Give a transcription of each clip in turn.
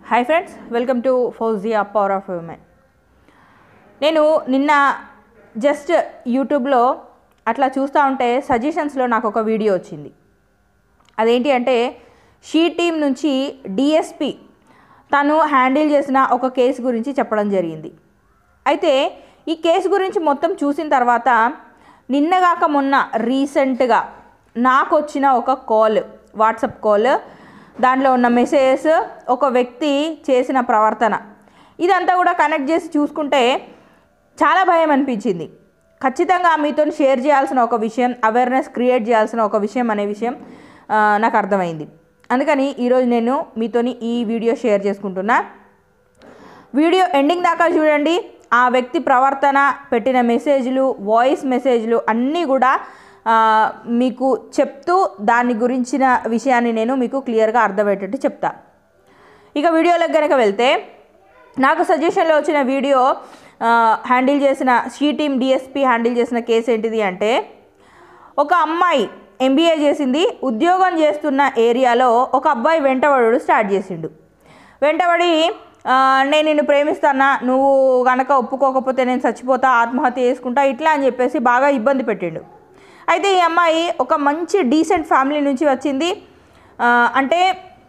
hi friends welcome to Fouzia power of women నేను నిన్న just యూట్యూబ్లో అట్లా చూస్తూ ఉంటే సజెషన్స్లో నాకు ఒక వీడియో వచ్చింది అదేంటి అంటే షీ టీం నుంచి డిఎస్పి తను హ్యాండిల్ చేసిన ఒక కేసు గురించి చెప్పడం జరిగింది అయితే ఈ కేసు గురించి మొత్తం చూసిన తర్వాత నిన్నగాక మొన్న రీసెంట్గా నాకు వచ్చిన ఒక కాల్ వాట్సాప్ కాల్ దాంట్లో ఉన్న మెసేజెస్ ఒక వ్యక్తి చేసిన ప్రవర్తన ఇదంతా కూడా కనెక్ట్ చేసి చూసుకుంటే చాలా భయం అనిపించింది ఖచ్చితంగా మీతో షేర్ చేయాల్సిన ఒక విషయం అవేర్నెస్ క్రియేట్ చేయాల్సిన ఒక విషయం అనే విషయం ఆ, నాకు అర్థమైంది అందుకని ఈరోజు నేను మీతోని ఈ వీడియో షేర్ చేసుకుంటున్నా వీడియో ఎండింగ్ దాకా చూడండి ఆ వ్యక్తి ప్రవర్తన పెట్టిన మెసేజ్లు వాయిస్ మెసేజ్లు అన్నీ కూడా ఆ, మీకు చెప్తూ దాని గురించిన విషయాన్ని నేను మీకు క్లియర్గా అర్థమయ్యేటట్టు చెప్తా ఇక వీడియోలోకి కనుక వెళ్తే నాకు సజెషన్లో వచ్చిన వీడియో ఆ, హ్యాండిల్ చేసిన షీ టీమ్ డిఎస్పి హ్యాండిల్ చేసిన కేసు ఏంటిది అంటే ఒక అమ్మాయి ఎంబీఏ చేసింది ఉద్యోగం చేస్తున్న ఏరియాలో ఒక అబ్బాయి వెంటబడు స్టార్ట్ చేసిండు వెంటబడి ఆ, నేను నిన్ను ప్రేమిస్తానా నువ్వు కనుక ఒప్పుకోకపోతే నేను చచ్చిపోతా ఆత్మహత్య చేసుకుంటా ఇట్లా అని చెప్పేసి బాగా ఇబ్బంది పెట్టిండు అయితే ఈ అమ్మాయి ఒక మంచి డీసెంట్ ఫ్యామిలీ నుంచి వచ్చింది ఆ, అంటే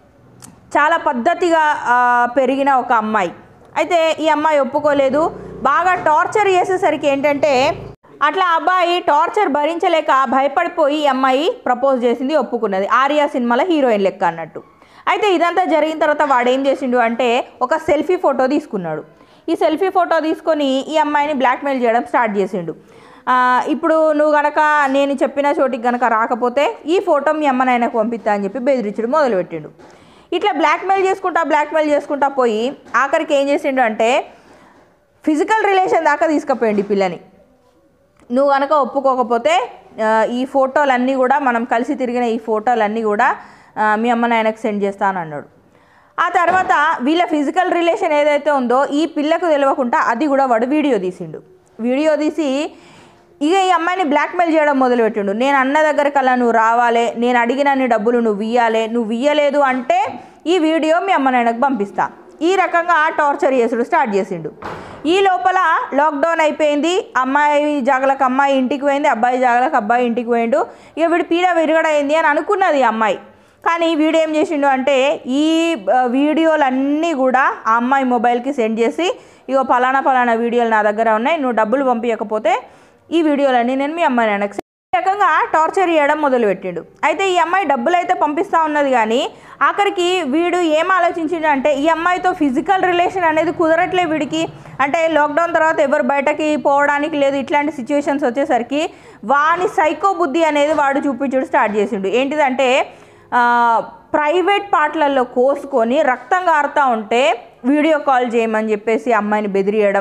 చాలా పద్ధతిగా ఆ, పెరిగిన ఒక అమ్మాయి అయితే ఈ అమ్మాయి ఒప్పుకోలేదు బాగా టార్చర్ చేసేసరికి ఏంటంటే అట్లా అబ్బాయి టార్చర్ భరించలేక భయపడిపోయి ఈ అమ్మాయి ప్రపోజ్ చేసింది ఒప్పుకున్నది ఆర్యా సినిమాలో హీరోయిన్ లెక్క అన్నట్టు అయితే ఇదంతా జరిగిన తర్వాత వాడు ఏం చేసిండు అంటే ఒక సెల్ఫీ ఫోటో తీసుకున్నాడు ఈ సెల్ఫీ ఫోటో తీసుకొని ఈ అమ్మాయిని బ్లాక్మెయిల్ చేయడం స్టార్ట్ చేసిండు ఆ, ఇప్పుడు నువ్వు గనక నేను చెప్పిన చోటికి గనక రాకపోతే ఈ ఫోటో మీ అమ్మ నాయనకు పంపిస్తా అని చెప్పి బెదిరించడం మొదలుపెట్టిండు ఇట్లా బ్లాక్మెయిల్ చేసుకుంటా బ్లాక్మెయిల్ చేసుకుంటా పోయి ఆఖరికి ఏం చేసిండు అంటే ఫిజికల్ రిలేషన్ దాకా తీసుకుపోయింది ఈ పిల్లని నువ్వు కనుక ఒప్పుకోకపోతే ఆ, ఈ ఫోటోలన్నీ కూడా మనం కలిసి తిరిగిన ఈ ఫోటోలన్నీ కూడా ఆ, మీ అమ్మ నాయనకు సెండ్ చేస్తాను అన్నాడు ఆ తర్వాత వీళ్ళ ఫిజికల్ రిలేషన్ ఏదైతే ఉందో ఈ పిల్లకు తెలియకుండా అది కూడా వాడు వీడియో తీసిండు వీడియో తీసి ఇక ఈ అమ్మాయిని బ్లాక్మెయిల్ చేయడం మొదలుపెట్టిండు నేను అన్న దగ్గరకల్లా నువ్వు రావాలి నేను అడిగిన నీ డబ్బులు నువ్వు ఇయ్యాలి నువ్వు ఇయ్యలేదు అంటే ఈ వీడియో మీ అమ్మ నాయనకు పంపిస్తా ఈ రకంగా టార్చర్ చేసుడు స్టార్ట్ చేసిండు ఈ లోపల లాక్డౌన్ అయిపోయింది అమ్మాయి జాగలకు అమ్మాయి ఇంటికి పోయింది అబ్బాయి జాగలకు అబ్బాయి ఇంటికి పోయిండు ఇక వీడు పీడ విరగడైంది అని అనుకున్నది ఈ అమ్మాయి కానీ వీడు ఏం చేసిండు అంటే ఈ ఆ, వీడియోలన్నీ కూడా ఆ అమ్మాయి మొబైల్కి సెండ్ చేసి ఇగో పలానా పలానా వీడియోలు నా దగ్గర ఉన్నాయి నువ్వు డబ్బులు పంపించకపోతే ఈ వీడియోలన్నీ నేను మీ అమ్మాయి నాన్నకి send ఈ రకంగా టార్చర్ చేయడం మొదలుపెట్టిండు అయితే ఈ అమ్మాయి డబ్బులు అయితే పంపిస్తూ ఉన్నది కానీ ఆఖరికి వీడు ఏం ఆలోచించిండు అంటే ఈ అమ్మాయితో ఫిజికల్ రిలేషన్ అనేది కుదరట్లే వీడికి అంటే లాక్డౌన్ తర్వాత ఎవరు బయటకి పోవడానికి లేదు ఇట్లాంటి సిచ్యువేషన్స్ వచ్చేసరికి వాని సైకో బుద్ధి అనేది వాడు చూపించడం స్టార్ట్ చేసిండు ఏంటిదంటే ఆ, ప్రైవేట్ పార్ట్లలో కోసుకొని రక్తం కారుతూ ఉంటే వీడియో కాల్ చేయమని చెప్పేసి అమ్మాయిని బెదిరియడం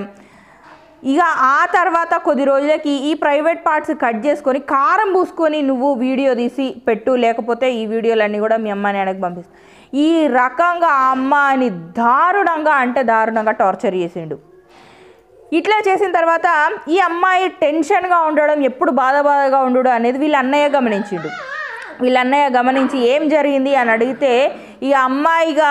ఇక ఆ తర్వాత కొద్ది రోజులకి ఈ ప్రైవేట్ పార్ట్స్ కట్ చేసుకొని కారం పూసుకొని నువ్వు వీడియో తీసి పెట్టు లేకపోతే ఈ వీడియోలన్నీ కూడా మీ అమ్మాయిని వెనక్కి పంపిస్తా ఈ రకంగా ఆ అమ్మాయిని దారుణంగా అంటే దారుణంగా టార్చర్ చేసిండు ఇట్లా చేసిన తర్వాత ఈ అమ్మాయి టెన్షన్గా ఉండడం ఎప్పుడు బాధ బాధగా ఉండడం అనేది వీళ్ళ అన్నయ్య గమనించిండు వీళ్ళ అన్నయ్య గమనించి ఏం జరిగింది అని అడిగితే ఈ అమ్మాయిగా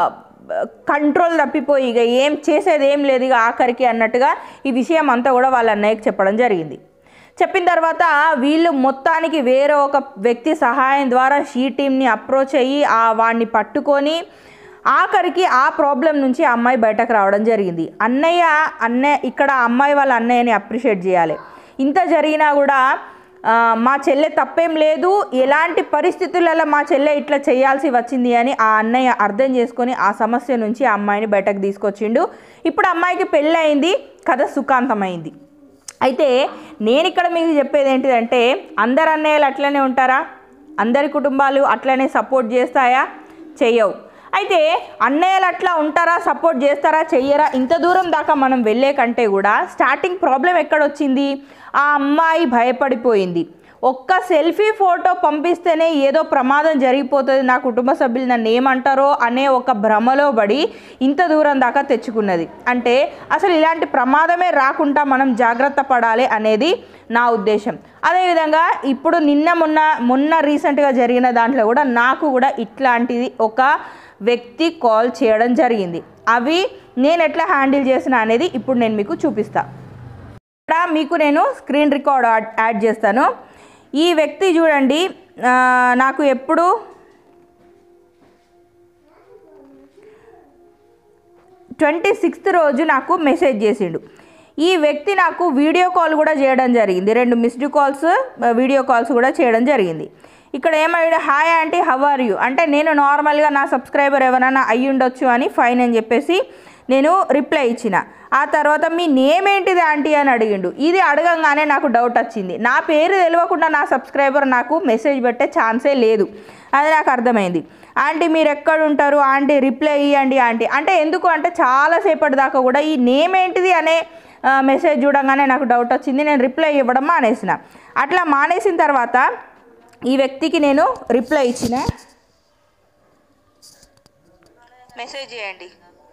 కంట్రోల్ తప్పిపోయి ఇక ఏం చేసేది ఏం లేదు ఇక ఆఖరికి అన్నట్టుగా ఈ విషయం అంతా కూడా వాళ్ళ అన్నయ్యకి చెప్పడం జరిగింది చెప్పిన తర్వాత వీళ్ళు మొత్తానికి వేరే ఒక వ్యక్తి సహాయం ద్వారా షీ టీమ్ని అప్రోచ్ అయ్యి ఆ వాడిని పట్టుకొని ఆఖరికి ఆ ప్రాబ్లం నుంచి ఆ అమ్మాయి బయటకు రావడం జరిగింది అన్నయ్య అన్నయ్య ఇక్కడ ఆ అమ్మాయి వాళ్ళ అన్నయ్యని అప్రిషియేట్ చేయాలి ఇంత జరిగినా కూడా ఆ, మా చెల్లె తప్పేం లేదు ఎలాంటి పరిస్థితులలో మా చెల్లె ఇట్లా చేయాల్సి వచ్చింది అని ఆ అన్నయ్య అర్థం చేసుకొని ఆ సమస్య నుంచి ఆ అమ్మాయిని బయటకు తీసుకొచ్చిండు ఇప్పుడు అమ్మాయికి పెళ్ళి అయింది కథ సుఖాంతమైంది అయితే నేను ఇక్కడ మీకు చెప్పేది ఏంటిదంటే అందరు అన్నయ్యలు అట్లనే ఉంటారా అందరి కుటుంబాలు అట్లనే సపోర్ట్ చేస్తాయా చెయ్యవు అయితే అన్నయ్యలు అట్లా ఉంటారా సపోర్ట్ చేస్తారా చెయ్యరా ఇంత దూరం దాకా మనం వెళ్ళే కంటే కూడా స్టార్టింగ్ ప్రాబ్లం ఎక్కడొచ్చింది ఆ అమ్మాయి భయపడిపోయింది ఒక్క సెల్ఫీ ఫోటో పంపిస్తేనే ఏదో ప్రమాదం జరిగిపోతుంది నా కుటుంబ సభ్యులు నన్ను ఏమంటారో అనే ఒక భ్రమలో పడి ఇంత దూరం దాకా తెచ్చుకున్నది అంటే అసలు ఇలాంటి ప్రమాదమే రాకుండా మనం జాగ్రత్త పడాలి అనేది నా ఉద్దేశం అదేవిధంగా ఇప్పుడు నిన్న మొన్న మొన్న రీసెంట్గా జరిగిన దాంట్లో కూడా నాకు కూడా ఇట్లాంటిది ఒక వ్యక్తి కాల్ చేయడం జరిగింది అవి నేను ఎట్లా హ్యాండిల్ చేసిన అనేది ఇప్పుడు నేను మీకు చూపిస్తాను ఇక్కడ మీకు నేను స్క్రీన్ రికార్డ్ యాడ్- యాడ్ చేస్తాను ఈ వ్యక్తి చూడండి ఆ, నాకు ఎప్పుడు ట్వంటీ సిక్స్త్ రోజు నాకు మెసేజ్ చేసిండు ఈ వ్యక్తి నాకు వీడియో కాల్ కూడా చేయడం జరిగింది రెండు మిస్డ్ కాల్స్ వీడియో కాల్స్ కూడా చేయడం జరిగింది ఇక్కడ ఏమయ్యాడు hi aunty how are you అంటే నేను నార్మల్గా నా సబ్స్క్రైబర్ ఎవరైనా అయ్యి ఉండొచ్చు అని ఫైన్ అని చెప్పేసి నేను రిప్లై ఇచ్చిన ఆ తర్వాత మీ నేమ్ ఏంటిది ఆంటీ అని అడిగిండు ఇది అడగంగానే నాకు డౌట్ వచ్చింది నా పేరు తెలియకుండా నా సబ్స్క్రైబర్ నాకు మెసేజ్ పెట్టే ఛాన్సే లేదు అది నాకు అర్థమైంది ఆంటీ మీరు ఎక్కడ ఉంటారు ఆంటీ రిప్లై ఇవ్వండి ఆంటీ అంటే ఎందుకు అంటే చాలాసేపటి దాకా కూడా ఈ నేమ్ ఏంటిది అనే ఆ, మెసేజ్ చూడంగానే నాకు డౌట్ వచ్చింది నేను రిప్లై ఇవ్వడం మానేసిన అట్లా మానేసిన తర్వాత ఈ వ్యక్తికి నేను రిప్లై ఇచ్చిన మెసేజ్ చేయండి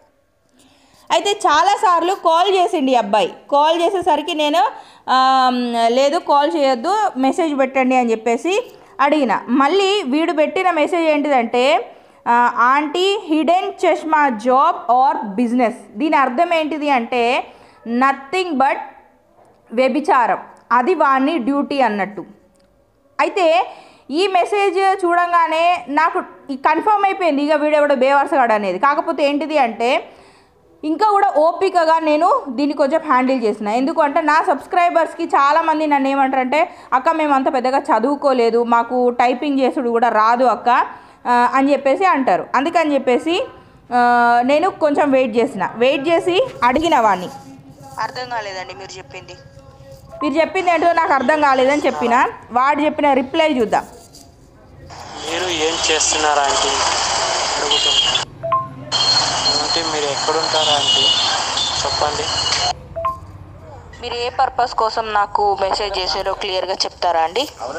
అయితే చాలాసార్లు కాల్ చేసిండి ఈ అబ్బాయి కాల్ చేసేసరికి నేను ఆమ్, లేదు కాల్ చేయొద్దు మెసేజ్ పెట్టండి అని చెప్పేసి అడిగిన మళ్ళీ వీడు పెట్టిన మెసేజ్ ఏంటిదంటే ఆ, ఆంటీ హిడెన్ చష్మా జాబ్ ఆర్ బిజినెస్ దీని అర్థం ఏంటిది అంటే నథింగ్ బట్ వ్యభిచారం అది వాణ్ణి డ్యూటీ అన్నట్టు అయితే ఈ మెసేజ్ చూడంగానే నాకు కన్ఫర్మ్ అయిపోయింది ఇక వీడెవడో బేవర్సగాడు అనేది కాకపోతే ఏంటిది అంటే ఇంకా కూడా ఓపికగా నేను దీన్ని కొంచెం హ్యాండిల్ చేసిన ఎందుకంటే నా సబ్స్క్రైబర్స్కి చాలామంది నన్ను ఏమంటారంటే అక్క మేము అంత పెద్దగా చదువుకోలేదు మాకు టైపింగ్ చేసుడు కూడా రాదు అక్క ఆ, అని చెప్పేసి అంటారు అందుకని చెప్పేసి ఆ, నేను కొంచెం వెయిట్ చేసిన వెయిట్ చేసి అడిగిన వాడిని అర్థం కాలేదండి మీరు చెప్పింది మీరు చెప్పింది ఏంటో నాకు అర్థం కాలేదని చెప్పిన వాడు చెప్పిన రిప్లై చూద్దాం మీరు ఏం చేస్తున్నారా ఆంటీ అడుగుతున్నా అంటే మీరు ఎక్కడుంటారా ఆంటీ చెప్పండి మీరు ఏ పర్పస్ కోసం నాకు మెసేజ్ చేసారో క్లియర్గా చెప్తారా అండి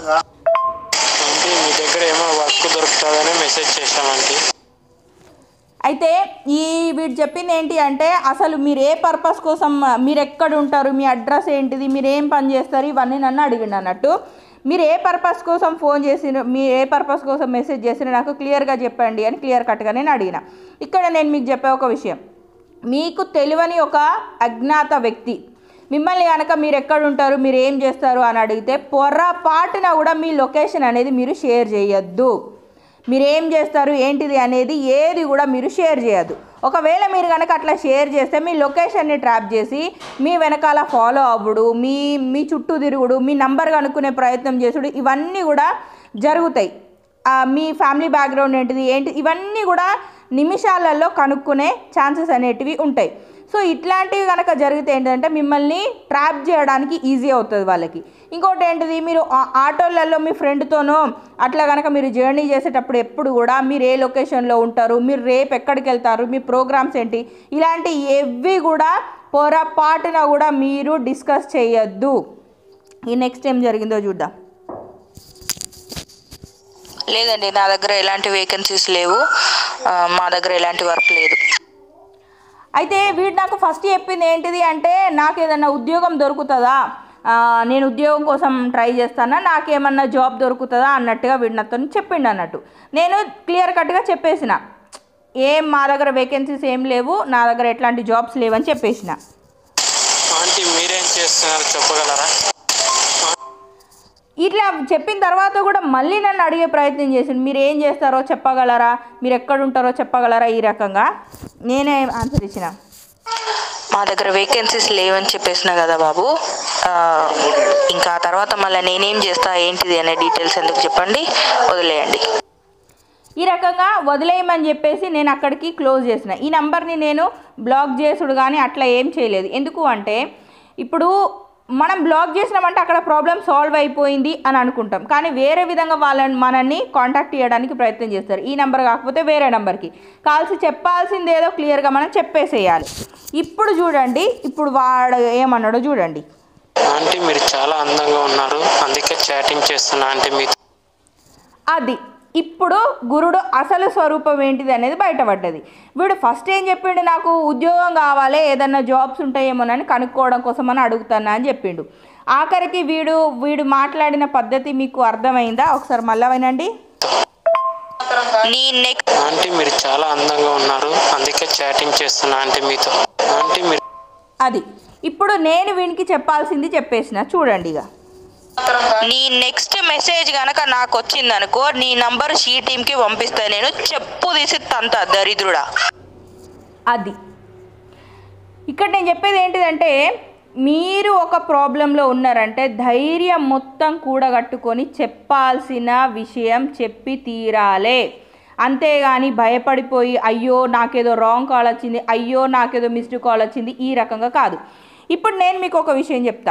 అంటే మీ దగ్గర ఏమో వర్క్ దొరుకుతుందని మెసేజ్ చేశామంటీ అయితే ఈ వీడు చెప్పింది ఏంటి అంటే అసలు మీరు ఏ పర్పస్ కోసం మీరు ఎక్కడ ఉంటారు మీ అడ్రస్ ఏంటిది మీరు ఏం పని చేస్తారు ఇవన్నీ నన్ను అడిగిండు అన్నట్టు మీరు ఏ పర్పస్ కోసం ఫోన్ చేసిన మీరు ఏ పర్పస్ కోసం మెసేజ్ చేసిన నాకు క్లియర్గా చెప్పండి అని క్లియర్ కట్గా నేను అడిగిన ఇక్కడ నేను మీకు చెప్పే ఒక విషయం మీకు తెలియని ఒక అజ్ఞాత వ్యక్తి మిమ్మల్ని కనుక మీరు ఎక్కడ ఉంటారు మీరు ఏం చేస్తారు అని అడిగితే పొర్రపాటున కూడా మీ లొకేషన్ అనేది మీరు షేర్ చేయొద్దు మీరు ఏం చేస్తారు ఏంటిది అనేది ఏది కూడా మీరు షేర్ చేయొద్దు ఒకవేళ మీరు కనుక అట్లా షేర్ చేస్తే మీ లొకేషన్ని ట్రాప్ చేసి మీ వెనకాల ఫాలో అవ్వడు మీ మీ చుట్టూ తిరుగుడు మీ నంబర్ కనుక్కునే ప్రయత్నం చేసుడు ఇవన్నీ కూడా జరుగుతాయి ఆ, మీ ఫ్యామిలీ బ్యాక్గ్రౌండ్ ఏంటిది ఏంటి ఇవన్నీ కూడా నిమిషాలలో కనుక్కునే ఛాన్సెస్ అనేటివి ఉంటాయి సో ఇట్లాంటివి కనుక జరిగితే ఏంటంటే మిమ్మల్ని ట్రాప్ చేయడానికి ఈజీ అవుతుంది వాళ్ళకి ఇంకోటి ఏంటిది మీరు ఆ- ఆటోలలో మీ ఫ్రెండ్తోనో అట్లా కనుక మీరు జర్నీ చేసేటప్పుడు ఎప్పుడు కూడా మీరు ఏ లొకేషన్లో ఉంటారు మీరు రేపు ఎక్కడికి వెళ్తారు మీ ప్రోగ్రామ్స్ ఏంటి ఇలాంటి ఏవి కూడా పొరపాటున కూడా మీరు డిస్కస్ చేయొద్దు ఈ నెక్స్ట్ ఏం జరిగిందో చూద్దాం లేదండి నా దగ్గర ఎలాంటి వేకెన్సీస్ లేవు ఆ, మా దగ్గర ఎలాంటి వర్క్ లేదు అయితే వీడు నాకు ఫస్ట్ చెప్పింది ఏంటిది అంటే నాకు ఏదన్నా ఉద్యోగం దొరుకుతుందా ఆ, నేను ఉద్యోగం కోసం ట్రై చేస్తానా నాకేమన్నా జాబ్ దొరుకుతుందా అన్నట్టుగా వీడు నాతో చెప్పిండు అన్నట్టు నేను క్లియర్ కట్గా చెప్పేసిన ఏం మా దగ్గర వేకెన్సీస్ ఏం లేవు నా దగ్గర ఎట్లాంటి జాబ్స్ లేవని చెప్పేసిన ఆంటీ మీరేం చేస్తున్నారు చెప్పగలరా ఇట్లా చెప్పిన తర్వాత కూడా మళ్ళీ నన్ను అడిగే ప్రయత్నం చేసిండు మీరు ఏం చేస్తారో చెప్పగలరా మీరు ఎక్కడ ఉంటారో చెప్పగలరా ఈ రకంగా నేనే ఆన్సర్ ఇచ్చిన మా దగ్గర వేకెన్సీస్ లేవని చెప్పేసిన కదా బాబు ఆ, ఇంకా ఆ తర్వాత మళ్ళీ నేనేం చేస్తా ఏంటిది అనే డీటెయిల్స్ ఎందుకు చెప్పండి వదిలేయండి ఈ రకంగా వదిలేయమని చెప్పేసి నేను అక్కడికి క్లోజ్ చేసిన ఈ నంబర్ని నేను బ్లాక్ చేసుడు కానీ అట్లా ఏం చేయలేదు ఎందుకు అంటే ఇప్పుడు మనం బ్లాక్ చేసినామంటే అక్కడ ప్రాబ్లం సాల్వ్ అయిపోయింది అని అనుకుంటాం కానీ వేరే విధంగా వాళ్ళని మనల్ని కాంటాక్ట్ చేయడానికి ప్రయత్నం చేస్తారు ఈ నెంబర్ కాకపోతే వేరే నెంబర్కి కాల్సి చెప్పాల్సింది ఏదో క్లియర్గా మనం చెప్పేసేయాలి ఇప్పుడు చూడండి ఇప్పుడు వాడు ఏమన్నాడో చూడండి ఆంటీ మీరు చాలా అందంగా ఉన్నారు అందుకే చాటింగ్ చేస్తున్నా ఆంటీ మీతో అది ఇప్పుడు గురుడు అసలు స్వరూపం ఏంటిది అనేది బయటపడ్డది వీడు ఫస్ట్ ఏం చెప్పిండు నాకు ఉద్యోగం కావాలి ఏదన్నా జాబ్స్ ఉంటాయేమోనని కనుక్కోవడం కోసం అని అడుగుతానా అని చెప్పిండు ఆఖరికి వీడు వీడు మాట్లాడిన పద్ధతి మీకు అర్థమైందా ఒకసారి మళ్ళా వినండి నీ నెక్స్ట్ ఆంటీ మీరు చాలా అందంగా ఉన్నారు అందుకే చాటింగ్ చేస్తున్నా ఆంటీ మీతో ఆంటీ మీరు అది ఇప్పుడు నేను వీనికి చెప్పాల్సింది చెప్పేసిన చూడండి ఇక నీ నెక్స్ట్ మెసేజ్ గనక నాకు వచ్చిందనుకో నీ నంబర్ షీ టీమ్కి పంపిస్తా నేను చెప్పు తీసి తంత దరిద్రుడా అది ఇక్కడ నేను చెప్పేది ఏంటిదంటే మీరు ఒక ప్రాబ్లంలో ఉన్నారంటే ధైర్యం మొత్తం కూడగట్టుకొని చెప్పాల్సిన విషయం చెప్పి తీరాలే అంతేగాని భయపడిపోయి అయ్యో నాకేదో రాంగ్ కాల్ వచ్చింది అయ్యో నాకేదో మిస్డ్ కాల్ వచ్చింది ఈ రకంగా కాదు ఇప్పుడు నేను మీకు ఒక విషయం చెప్తా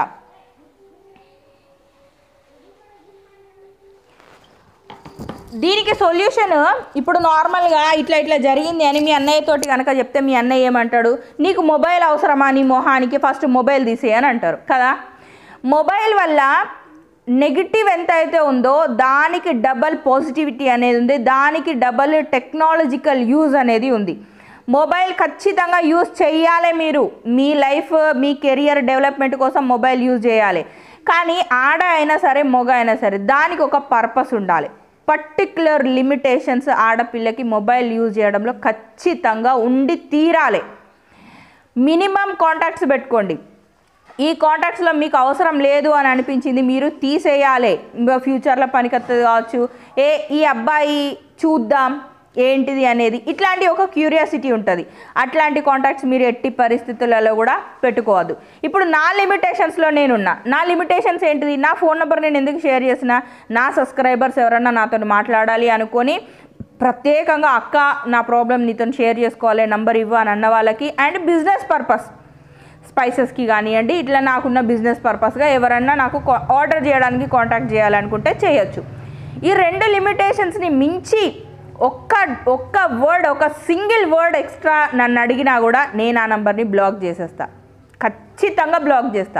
దీనికి సొల్యూషన్ ఇప్పుడు నార్మల్గా ఇట్లా ఇట్లా జరిగింది అని మీ అన్నయ్యతోటి కనుక చెప్తే మీ అన్నయ్య ఏమంటాడు నీకు మొబైల్ అవసరమా నీ మొహానికి ఫస్ట్ మొబైల్ తీసేయి అని అంటారు కదా మొబైల్ వల్ల నెగిటివ్ ఎంత అయితే ఉందో దానికి డబల్ పాజిటివిటీ అనేది ఉంది దానికి డబల్ టెక్నాలజికల్ యూజ్ అనేది ఉంది మొబైల్ ఖచ్చితంగా యూజ్ చేయాలి మీరు మీ లైఫ్ మీ కెరియర్ డెవలప్మెంట్ కోసం మొబైల్ యూజ్ చేయాలి కానీ ఆడ అయినా సరే మొగ అయినా సరే దానికి ఒక పర్పస్ ఉండాలి పర్టిక్యులర్ లిమిటేషన్స్ ఆడపిల్లకి మొబైల్ యూజ్ చేయడంలో ఖచ్చితంగా ఉండి తీరాలి మినిమం కాంటాక్ట్స్ పెట్టుకోండి ఈ కాంటాక్ట్స్లో మీకు అవసరం లేదు అని అనిపించింది మీరు తీసేయాలి ఇంకా ఫ్యూచర్లో పనికొస్తుంది కావచ్చు ఏ ఈ అబ్బాయి చూద్దాం ఏంటిది అనేది ఇట్లాంటి ఒక క్యూరియాసిటీ ఉంటుంది అట్లాంటి కాంటాక్ట్స్ మీరు ఎట్టి పరిస్థితులలో కూడా పెట్టుకోవద్దు ఇప్పుడు నా లిమిటేషన్స్లో నేనున్నా నా లిమిటేషన్స్ ఏంటిది నా ఫోన్ నెంబర్ నేను ఎందుకు షేర్ చేసిన నా సబ్స్క్రైబర్స్ ఎవరన్నా నాతో మాట్లాడాలి అనుకొని ప్రత్యేకంగా అక్క నా ప్రాబ్లం నీతో షేర్ చేసుకోవాలి నంబర్ ఇవ్వు అని అన్న వాళ్ళకి అండ్ బిజినెస్ పర్పస్ స్పైసెస్కి కానివ్వండి ఇట్లా నాకున్న బిజినెస్ పర్పస్గా ఎవరన్నా నాకు ఆర్డర్ చేయడానికి కాంటాక్ట్ చేయాలనుకుంటే చేయొచ్చు ఈ రెండు లిమిటేషన్స్ని మించి ఒక్క ఒక్క వర్డ్ ఒక సింగిల్ వర్డ్ ఎక్స్ట్రా నన్ను అడిగినా కూడా నేను ఆ నంబర్ని బ్లాక్ చేసేస్తా ఖచ్చితంగా బ్లాక్ చేస్తా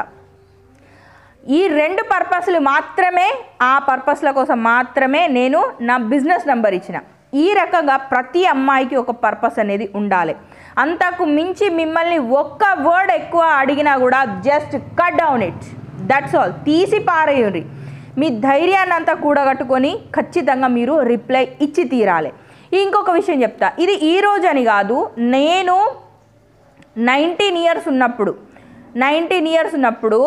ఈ రెండు పర్పస్లు మాత్రమే ఆ పర్పస్ల కోసం మాత్రమే నేను నా బిజినెస్ నెంబర్ ఇచ్చిన ఈ రకంగా ప్రతి అమ్మాయికి ఒక పర్పస్ అనేది ఉండాలి అంతకు మించి మిమ్మల్ని ఒక్క వర్డ్ ఎక్కువ అడిగినా కూడా just cut down it that's all తీసి పారేయండి మీ ధైర్యాన్ని అంతా కూడగట్టుకొని ఖచ్చితంగా మీరు రిప్లై ఇచ్చి తీరాలి ఇంకొక విషయం చెప్తా ఇది ఈ రోజు అని కాదు నేను నైన్టీన్ ఇయర్స్ ఉన్నప్పుడు నైన్టీన్ ఇయర్స్ ఉన్నప్పుడు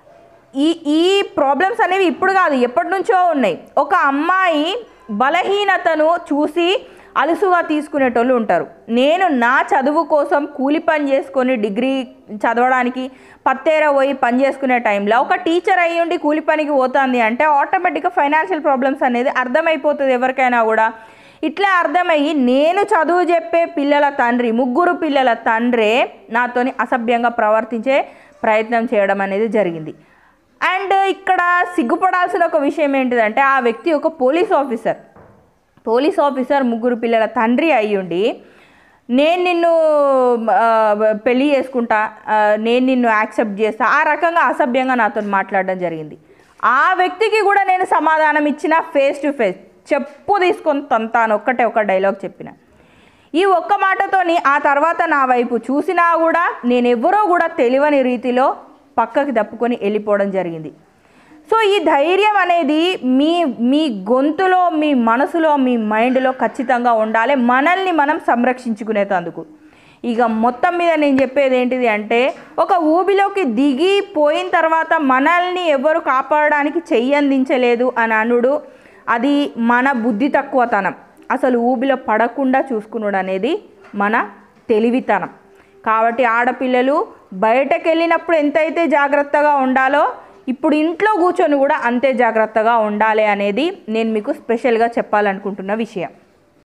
ఈ ఈ ప్రాబ్లమ్స్ అనేవి ఇప్పుడు కాదు ఎప్పటి నుంచో ఉన్నాయి ఒక అమ్మాయి బలహీనతను చూసి అలుసుగా తీసుకునేటోళ్ళు ఉంటారు నేను నా చదువు కోసం కూలి పని చేసుకొని డిగ్రీ చదవడానికి పత్తేర పోయి పని చేసుకునే టైంలో ఒక టీచర్ అయ్యి ఉండి కూలి పనికి పోతుంది అంటే ఆటోమేటిక్గా ఫైనాన్షియల్ ప్రాబ్లమ్స్ అనేది అర్థమైపోతుంది ఎవరికైనా కూడా ఇట్లా అర్థమయ్యి నేను చదువు చెప్పే పిల్లల తండ్రి ముగ్గురు పిల్లల తండ్రే నాతోని అసభ్యంగా ప్రవర్తించే ప్రయత్నం చేయడం అనేది జరిగింది అండ్ ఇక్కడ సిగ్గుపడాల్సిన ఒక విషయం ఏంటిదంటే ఆ వ్యక్తి ఒక పోలీస్ ఆఫీసర్ పోలీస్ ఆఫీసర్ ముగ్గురు పిల్లల తండ్రి అయ్యుండి నేను నిన్ను ఆ, పెళ్లి చేసుకుంటా ఆ, నేను నిన్ను యాక్సెప్ట్ చేస్తా ఆ రకంగా అసభ్యంగా నాతో మాట్లాడడం జరిగింది ఆ వ్యక్తికి కూడా నేను సమాధానం ఇచ్చిన ఫేస్ టు ఫేస్ చెప్పు తీసుకొని తంతాను ఒక్కటే ఒక డైలాగ్ చెప్పిన ఈ ఒక్క మాటతోని ఆ తర్వాత నా వైపు చూసినా కూడా నేను ఎవరో కూడా తెలియని రీతిలో పక్కకి తప్పుకొని వెళ్ళిపోవడం జరిగింది సో ఈ ధైర్యం అనేది మీ మీ గొంతులో మీ మనసులో మీ మైండ్లో ఖచ్చితంగా ఉండాలి మనల్ని మనం సంరక్షించుకునేటందుకు ఇక మొత్తం మీద నేను చెప్పేది ఏంటిది అంటే ఒక ఊబిలోకి దిగి పోయిన తర్వాత మనల్ని ఎవరు కాపాడడానికి చెయ్యందించలేదు అని అనుడు అది మన బుద్ధి తక్కువతనం అసలు ఊబిలో పడకుండా చూసుకున్నాడు అనేది మన తెలివితనం కాబట్టి ఆడపిల్లలు బయటకు వెళ్ళినప్పుడు ఎంతైతే జాగ్రత్తగా ఉండాలో ఇప్పుడు ఇంట్లో కూర్చొని కూడా అంతే జాగ్రత్తగా ఉండాలి అనేది నేను మీకు స్పెషల్గా చెప్పాలనుకుంటున్న విషయం